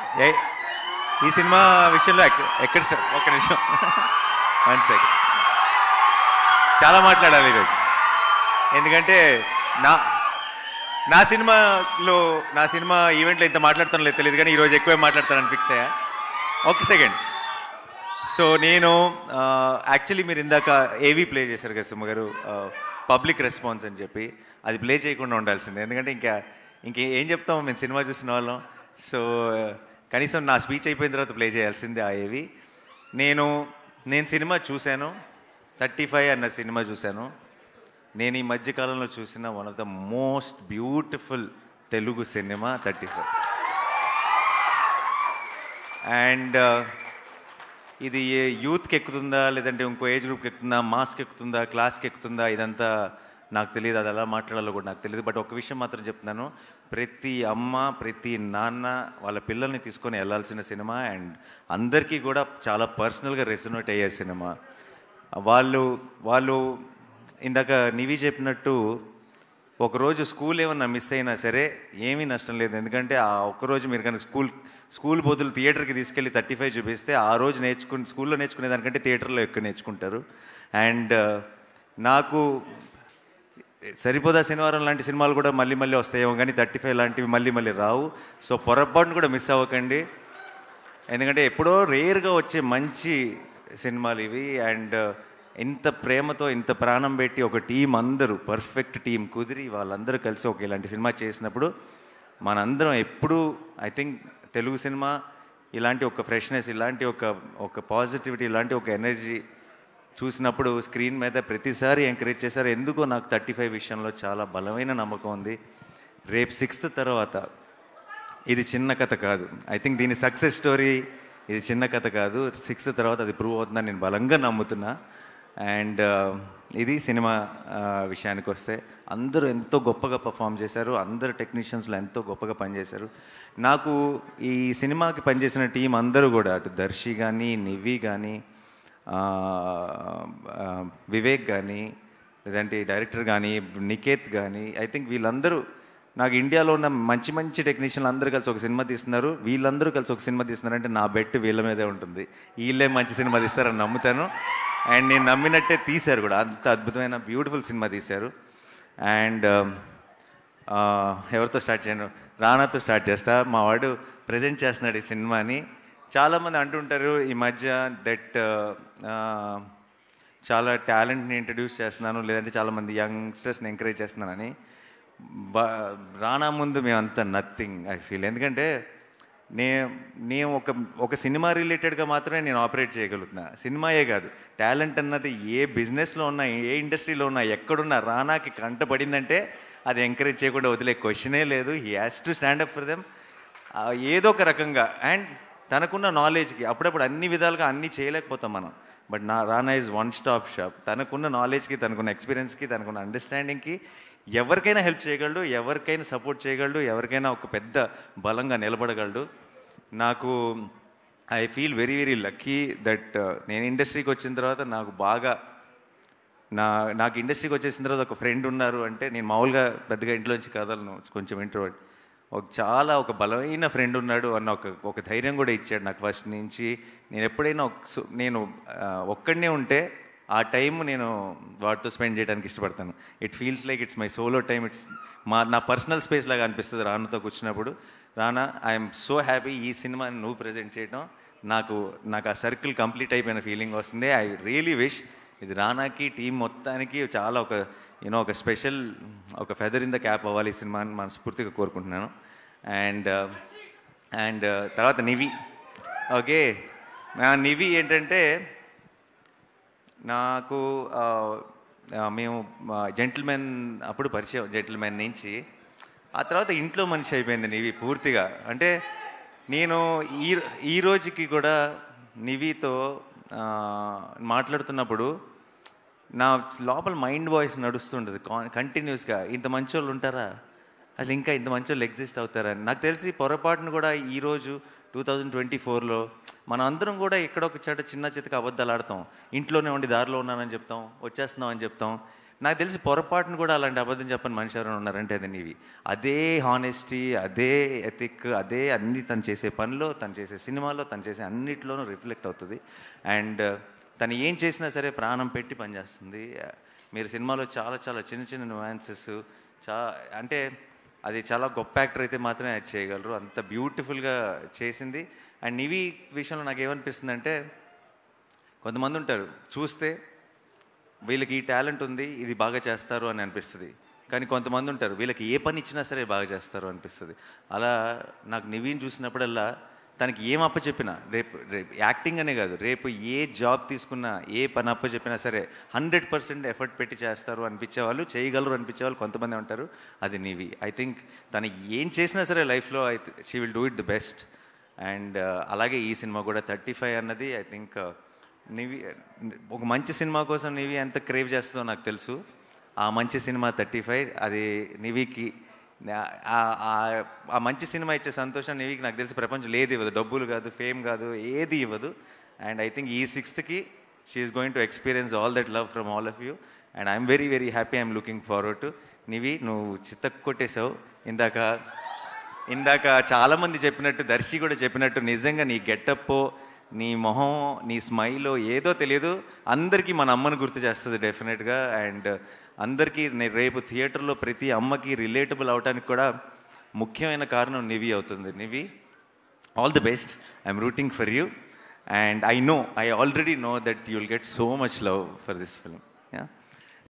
ఏ- ఈ సినిమా విషయంలో ఎక్క- ఎక్కడ స్ట- ఒక్క నిమిషం వన్ సెకండ్ చాలా మాట్లాడాలి ఈరోజు ఎందుకంటే నా నా సినిమాలో నా సినిమా ఈవెంట్లో ఇంత మాట్లాడతాను లేదు తెలియదు కానీ ఈరోజు ఎక్కువే మాట్లాడతానని ఫిక్స్ అయ్యా ఒక సెకండ్ సో నేను యాక్చువల్లీ మీరు ఇందాక ఏవీ ప్లే చేశారు కదా సుమ గారు పబ్లిక్ రెస్పాన్స్ అని చెప్పి అది ప్లే చేయకుండా ఉండాల్సిందే ఎందుకంటే ఇంకా ఇంకే ఏం చెప్తాం మేము సినిమా చూసిన వాళ్ళం సో కనీసం నా స్పీచ్ అయిపోయిన తర్వాత ప్లే చేయాల్సిందే ఆ ఏవి నేను నేను సినిమా చూశాను థర్టీ ఫైవ్ అన్న సినిమా చూశాను నేను ఈ మధ్యకాలంలో చూసిన one of the most beautiful Telugu cinema thirty five and ఇది ఏ యూత్కి ఎక్కుతుందా లేదంటే ఇంకో ఏజ్ గ్రూప్కి ఎక్కుతుందా మాస్కి ఎక్కుతుందా క్లాస్కి ఎక్కుతుందా ఇదంతా నాకు తెలియదు అది ఎలా మాట్లాడాలో కూడా నాకు తెలియదు బట్ ఒక విషయం మాత్రం చెప్తున్నాను ప్రతి అమ్మ ప్రతి నాన్న వాళ్ళ పిల్లల్ని తీసుకొని వెళ్ళాల్సిన సినిమా అండ్ అందరికీ కూడా చాలా పర్సనల్గా రెసొనేట్ అయ్యే సినిమా వాళ్ళు వాళ్ళు ఇందాక నివి చెప్పినట్టు ఒకరోజు స్కూల్ ఏమన్నా మిస్ అయినా సరే ఏమీ నష్టం లేదు ఎందుకంటే ఆ ఒక్కరోజు మీరు కనుక స్కూల్ స్కూల్ బదులు థియేటర్కి తీసుకెళ్ళి థర్టీ ఫైవ్ చూపిస్తే ఆ రోజు నేర్చుకుని స్కూల్లో నేర్చుకునే దానికంటే థియేటర్లో ఎక్కువ నేర్చుకుంటారు అండ్ నాకు సరిపోదా శనివారం లాంటి సినిమాలు కూడా మళ్ళీ మళ్ళీ వస్తాయేమో కానీ థర్టీ ఫైవ్ లాంటివి మళ్ళీ మళ్ళీ రావు సో పొరపాటును కూడా మిస్ అవ్వకండి ఎందుకంటే ఎప్పుడో రేర్గా వచ్చే మంచి సినిమాలు ఇవి అండ్ ఇంత ప్రేమతో ఇంత ప్రాణం పెట్టి ఒక టీం అందరూ పర్ఫెక్ట్ టీం కుదిరి వాళ్ళందరూ కలిసి ఒక ఇలాంటి సినిమా చేసినప్పుడు మనందరం ఎప్పుడూ ఐ థింక్ తెలుగు సినిమా ఇలాంటి ఒక ఫ్రెష్నెస్ ఇలాంటి ఒక ఒక పాజిటివిటీ ఇలాంటి ఒక ఎనర్జీ చూసినప్పుడు స్క్రీన్ మీద ప్రతిసారి ఎంకరేజ్ చేశారు ఎందుకో నాకు థర్టీ ఫైవ్ విషయంలో చాలా బలమైన నమ్మకం ఉంది రేపు సిక్స్త్ తర్వాత ఇది చిన్న కథ కాదు ఐ థింక్ దీని సక్సెస్ స్టోరీ ఇది చిన్న కథ కాదు సిక్స్త్ తర్వాత అది ప్రూవ్ అవుతుందని నేను బలంగా నమ్ముతున్నా అండ్ ఇది సినిమా ఆ, విషయానికి వస్తే అందరూ ఎంతో గొప్పగా పర్ఫామ్ చేశారు అందరు టెక్నీషియన్స్లో ఎంతో గొప్పగా పనిచేశారు నాకు ఈ సినిమాకి పనిచేసిన టీం అందరూ కూడా అటు దర్శి కానీ నివి కానీ ఆ, ఆ, వివేక్ కానీ లేదంటే డైరెక్టర్ కానీ నికేత్ కానీ ఐ థింక్ వీళ్ళందరూ నాకు ఇండియాలో ఉన్న మంచి మంచి టెక్నీషియన్లు అందరూ కలిసి ఒక సినిమా తీస్తున్నారు వీళ్ళందరూ కలిసి ఒక సినిమా తీస్తున్నారంటే నా బెట్ వీళ్ళ మీదే ఉంటుంది వీళ్ళే మంచి సినిమా తీస్తారని నమ్ముతాను అండ్ నేను నమ్మినట్టే తీశారు కూడా అంత అద్భుతమైన బ్యూటిఫుల్ సినిమా తీశారు అండ్ ఎవరితో స్టార్ట్ చేయను రానాతో స్టార్ట్ చేస్తా మా వాడు ప్రజెంట్ చేస్తున్నాడు ఈ సినిమాని చాలామంది అంటుంటారు ఈ మధ్య దట్ చాలా టాలెంట్ని ఇంట్రడ్యూస్ చేస్తున్నాను లేదంటే చాలామంది యంగ్స్టర్స్ని ఎంకరేజ్ చేస్తున్నానని బ- రానా ముందు మేమంతా నథింగ్ ఐ ఫీల్ ఎందుకంటే నే నేను ఒక ఒక సినిమా రిలేటెడ్గా మాత్రమే నేను ఆపరేట్ చేయగలుగుతున్నా సినిమాయే కాదు టాలెంట్ అన్నది ఏ బిజినెస్లో ఉన్నా ఏ ఇండస్ట్రీలో ఉన్నా ఎక్కడున్నా రానాకి కంటపడిందంటే అది ఎంకరేజ్ చేయకుండా వదిలే క్వశ్చనే లేదు he has to stand up for them ఏదో ఒక రకంగా అండ్ తనకున్న నాలెడ్జ్కి అప్పుడప్పుడు అన్ని విధాలుగా అన్ని చేయలేకపోతాం మనం బట్ నా Rana is one stop shop తనకున్న నాలెడ్జ్కి తనకున్న ఎక్స్పీరియన్స్కి తనకున్న అండర్స్టాండింగ్కి ఎవరికైనా హెల్ప్ చేయగలడు ఎవరికైనా సపోర్ట్ చేయగలడు ఎవరికైనా ఒక పెద్ద బలంగా నిలబడగలడు నాకు I feel very very lucky that నేను ఇండస్ట్రీకి వచ్చిన తర్వాత నాకు బాగా నా నాకు ఇండస్ట్రీకి వచ్చేసిన తర్వాత ఒక ఫ్రెండ్ ఉన్నారు అంటే నేను మామూలుగా పెద్దగా ఇంట్లోంచి కదలను కొంచెం ఇంట్రోవర్ట్ ఒక చాలా ఒక బలమైన ఫ్రెండ్ ఉన్నాడు అన్న ఒక ఒక ధైర్యం కూడా ఇచ్చాడు నాకు ఫస్ట్ నుంచి నేను ఎప్పుడైనా ఒక సు- నేను ఆ, ఒక్కడనే ఉంటే ఆ టైం నేను వాటితో స్పెండ్ చేయడానికి ఇష్టపడతాను it feels like it's my solo time it's మా నా పర్సనల్ స్పేస్ లాగా అనిపిస్తుంది రానాతో కూర్చున్నప్పుడు రానా ఐఎమ్ సో హ్యాపీ ఈ సినిమాని నువ్వు ప్రజెంట్ చేయడం నాకు నాకు ఆ సర్కిల్ కంప్లీట్ అయిపోయిన ఫీలింగ్ వస్తుంది ఐ రియలీ విష్ ఇది రానాకి టీం మొత్తానికి చాలా ఒక యూనో ఒక స్పెషల్ ఒక ఫెదర్ ఇన్ ద క్యాప్ అవ్వాలి ఈ సినిమాని మనస్ఫూర్తిగా కోరుకుంటున్నాను అండ్ అండ్ తర్వాత నివి ఓకే నా నివి ఏంటంటే నాకు ఆ, ఆ, మేము జెంటిల్మెన్ అప్పుడు పరిచయం జెంటిల్మెన్ నుంచి ఆ తర్వాత ఇంట్లో మనిషి అయిపోయింది నివి పూర్తిగా అంటే నేను ఈ ఈ రోజుకి కూడా నివితో ఆ, మాట్లాడుతున్నప్పుడు నా లోపల మైండ్ వాయిస్ నడుస్తుంటుంది కంటిన్యూస్గా ఇంత మంచి వాళ్ళు ఉంటారా అసలు ఇంకా ఇంత మంచి వాళ్ళు ఎగ్జిస్ట్ అవుతారని నాకు తెలిసి పొరపాటును కూడా ఈరోజు టూ థౌజండ్ ట్వంటీ ఫోర్లో మనం అందరం కూడా ఎక్కడొక చోట చిన్న చితక అబద్ధాలు ఆడతాం ఇంట్లోనే ఉండి దారిలో ఉన్నానని చెప్తాం వచ్చేస్తున్నాం అని చెప్తాం నాకు తెలిసి పొరపాటును కూడా అలాంటి అబద్ధం చెప్పని మనిషి ఎవరైనా ఉన్నారంటే అది నీవి అదే హానెస్టీ అదే ఎథిక్ అదే అన్ని తను చేసే పనిలో తను చేసే సినిమాలో తను చేసే అన్నిట్లోనూ రిఫ్లెక్ట్ అవుతుంది అండ్ తను ఏం చేసినా సరే ప్రాణం పెట్టి పనిచేస్తుంది మీరు సినిమాలో చాలా చాలా చిన్న చిన్న నువాన్సెస్ చా అంటే అది చాలా గొప్ప యాక్టర్ అయితే మాత్రమే అది చేయగలరు అంత బ్యూటిఫుల్గా చేసింది అండ్ నివి విషయంలో నాకు ఏమనిపిస్తుంది అంటే కొంతమంది ఉంటారు చూస్తే వీళ్ళకి ఈ టాలెంట్ ఉంది ఇది బాగా చేస్తారు అని అనిపిస్తుంది కానీ కొంతమంది ఉంటారు వీళ్ళకి ఏ పని ఇచ్చినా సరే బాగా చేస్తారు అనిపిస్తుంది అలా నాకు నివీన్ చూసినప్పుడల్లా తనకి ఏం అప్ప చెప్పినా రేపు రేపు యాక్టింగ్ అనే కాదు రేపు ఏ జాబ్ తీసుకున్నా ఏ పని అప్ప చెప్పినా సరే హండ్రెడ్ పర్సెంట్ ఎఫర్ట్ పెట్టి చేస్తారు అనిపించే వాళ్ళు చేయగలరు అనిపించే వాళ్ళు కొంతమంది ఉంటారు అది నీవి ఐ థింక్ తనకి ఏం చేసినా సరే లైఫ్లో I she will do it the best and అలాగే ఈ సినిమా కూడా థర్టీ ఫైవ్ అన్నది ఐ థింక్ నీవి ఒక మంచి సినిమా కోసం నీవి ఎంత క్రేవ్ చేస్తుందో నాకు తెలుసు ఆ మంచి సినిమా థర్టీ ఫైవ్ అది నివికి నా- ఆ- ఆ- ఆ మంచి సినిమా ఇచ్చే సంతోషం నివికి నాకు తెలిసి ప్రపంచం లేదు ఇవ్వదు డబ్బులు కాదు ఫేమ్ కాదు ఏది ఇవ్వదు అండ్ ఐ థింక్ ఈ సిక్స్త్కి she's going to experience all that love from all of you and I'm very very happy I'm looking forward to Nivi నువ్వు చిత్త కొట్టేశావు ఇందాక ఇందాక చాలా మంది చెప్పినట్టు దర్శి కూడా చెప్పినట్టు నిజంగా నీ గెటప్ నీ మొహం నీ స్మైల్ ఏదో తెలియదు అందరికీ మన అమ్మని గుర్తు చేస్తుంది డెఫినెట్గా అండ్ అందరికీ నే- రేపు థియేటర్లో ప్రతి అమ్మకి రిలేటబుల్ అవడానికి కూడా ముఖ్యమైన కారణం నివి అవుతుంది Nivi all the best I'm rooting for you and I know I already know that you'll get so much love for this film